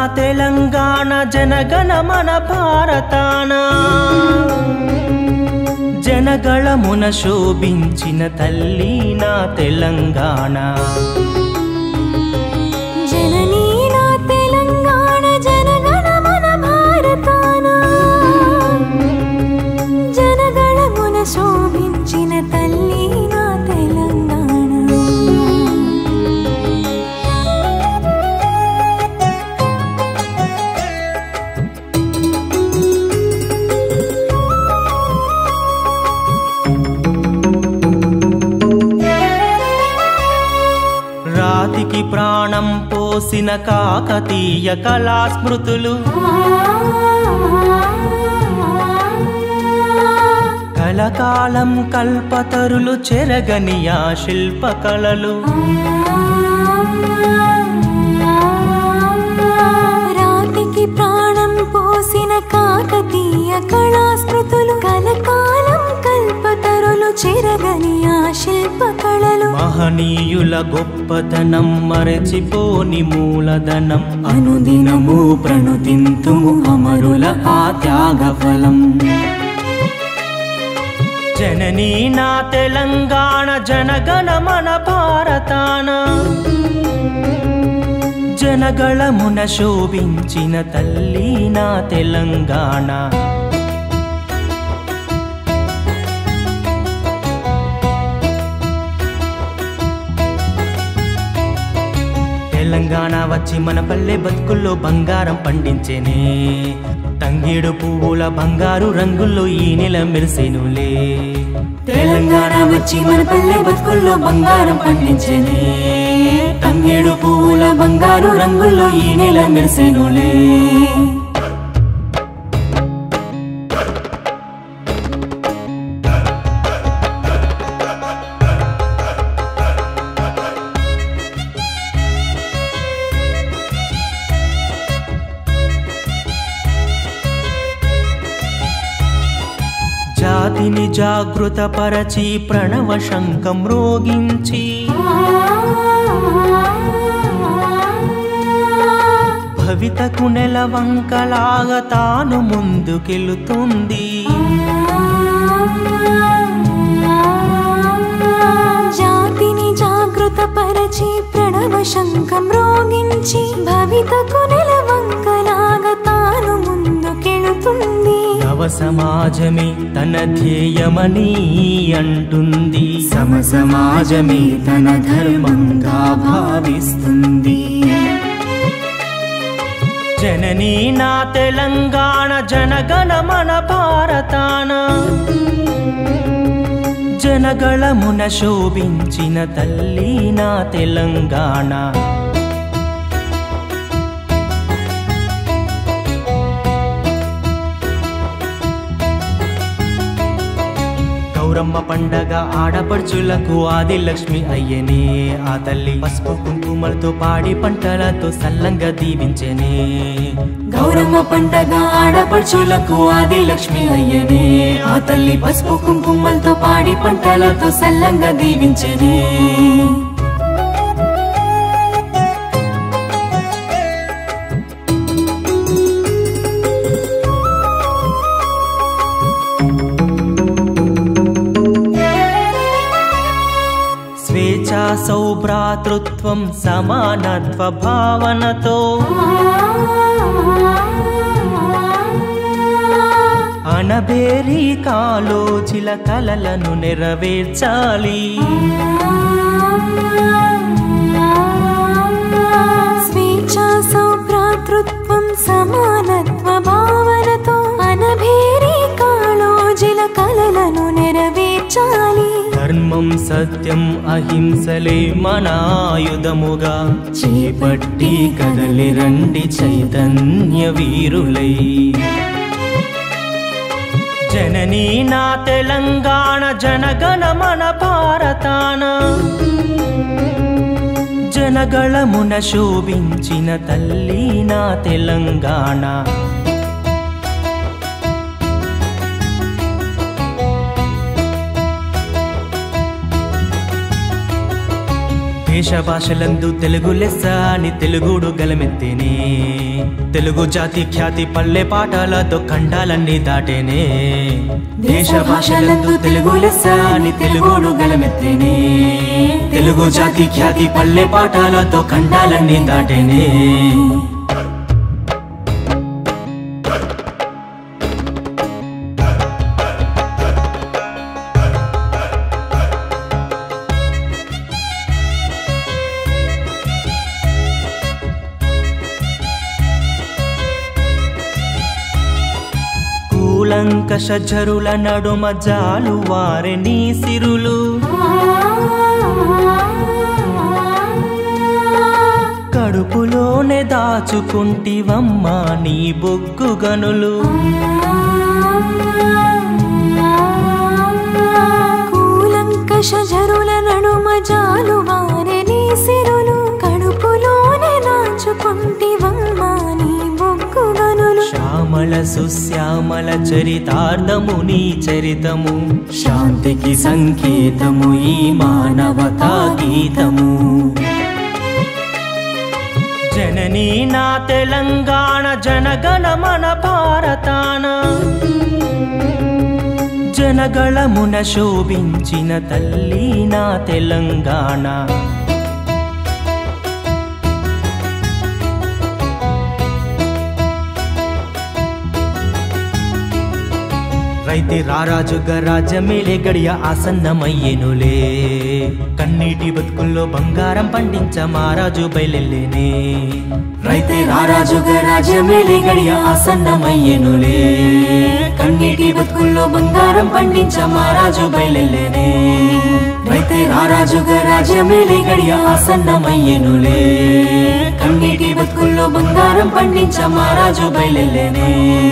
తెలంగాణ జనగణ మన భారతాన జనగళమున శోభించిన తల్లి నా తెలంగాణ జననీ నా తెలంగాణ జనగణ మన భారతాన జనగణమున శోభించిన తల్లి నా తెలంగాణ రాతికి ప్రాణం పోసిన కాకతీయ కళా స్మృతులు కలకాలం కల్పతరులు చెరగని ఆ శిల్పకళలు రాతికి ప్రాణం పోసిన కాకతీయ కళా స్మృతులు కలకాలం కల్పతరులు చెరగని ఆ శిల్ప కళలు మహనీయుల గొప్పతనం మరచిపోని మూలధనం అనుదినము ప్రణుతింతుము అమరుల ఆ త్యాగ ఫలం జననీ నా తెలంగాణ జనగణ మన భారతాన జనగళమున శోభించిన తల్లి నా తెలంగాణ తెలంగాణ వచ్చి మన పల్లె బతుకుల్లో బంగారం పండించేనే తంగేడు పువ్వుల బంగారు రంగుల్లో ఈ నెల మెరిసెనులే తెలంగాణ వచ్చి మన పల్లె బతుకుల్లో బంగారం పండించేనే తంగేడు పువ్వుల బంగారు రంగుల్లో ఈ నెల మెరిసెనులే జాతిని జాగృతపరచి ప్రణవ శంఖం రోగించి భవితకు నెల వంకలాగా తాను ముందుకెళుతుంది జాతిని జాగృత పరచి ప్రణవ శంఖం రోగించి భవితకు నెలవంకలాగా తాను ముందుకెళుతుంది నవ సమాజమే తన ధ్యేయమని అంటుంది సమ సమాజమే తన ధర్మంగా భావిస్తుంది జననీ నా తెలంగాణ జనగణ మన భారతాన జనగళమున శోభించిన తల్లి నా తెలంగాణ గౌరమ్మ పండగ ఆడపడుచులకు ఆది లక్ష్మి అయ్యనే ఆ తల్లి పసుపు కుంకుమలతో పాడి పంటలతో సల్లంగా దీవించనే గౌరమ్మ పండగ ఆడపడుచులకు ఆది లక్ష్మి అయ్యనే ఆ తల్లి పసుపు కుంకుమలతో పాడి పంటలతో సల్లంగా దీవించనే స్వేచ్ఛా సౌభ్రాతృత్వం సమానత్వ భావనతో అనబేరి కాలోచిల కలలను నెరవేర్చాలి స్వేచ్ఛా సౌభ్రాతృత్వం సమానత్వ భావనతో అనభేరి కాళోజిల కలలను నెరవేర్చాలి ధర్మం సత్యం అహింసలే మన ఆయుధముగా చేపట్టి కదలి రండి చైతన్య వీరులై జననీ నా తెలంగాణ జనగణ మన భారతాన జనగళమున శోభించిన తల్లి నా తెలంగాణ దేశ భాషలందు తెలుగు లెస్స అని తెలుగుడు గలమెత్తేనే తెలుగు జాతి ఖ్యాతి పల్లె పాటలతో ఖండాలన్నీ దాటేనే దేశ భాషలందు తెలుగు లెస్స అని తెలుగుడు గలమెత్తేనే తెలుగు జాతి ఖ్యాతి పల్లె పాటలతో ఖండాలన్నీ దాటేనే కూలంకష జరుల నడుమ జాలు వారె నీ సిరులు కడుపులోనే దాచుకుంటివమ్మా నీ బొగ్గు గనులు కూలంకష జరుల నడుమ జాలు వారని సిరులు కడుపులోనే దాచుకుంటివమ్మా నీ బొగ్గు గనులు శ్యామల సుశ్యామల చరితార్థము నీ చరితము శాంతికి సంకేతము ఈ మానవతా గీతము జననీ నా తెలంగాణ జనగణ మన భారతాన జనగళమున శోభించిన తల్లి నా తెలంగాణ రైతే రారాజుగా రాజ్యమేలే గడియ ఆసన్నమయ్యేనులే కన్నీటి బతుకుల్లో బంగారం పండించ మారాజు బయలెల్లేనే రైతే రారాజుగా రాజ్యమేలే గడియ ఆసన్నమయ్యేనులే కన్నీటి బతుకుల్లో బంగారం పండించ మారాజు బయలెల్లేనే రైతే రారాజుగా రాజ్యమేలే గడియ ఆసన్నమయ్యేనులే కన్నీటి బతుకుల్లో బంగారం పండించ మారాజు బయలెల్లేనే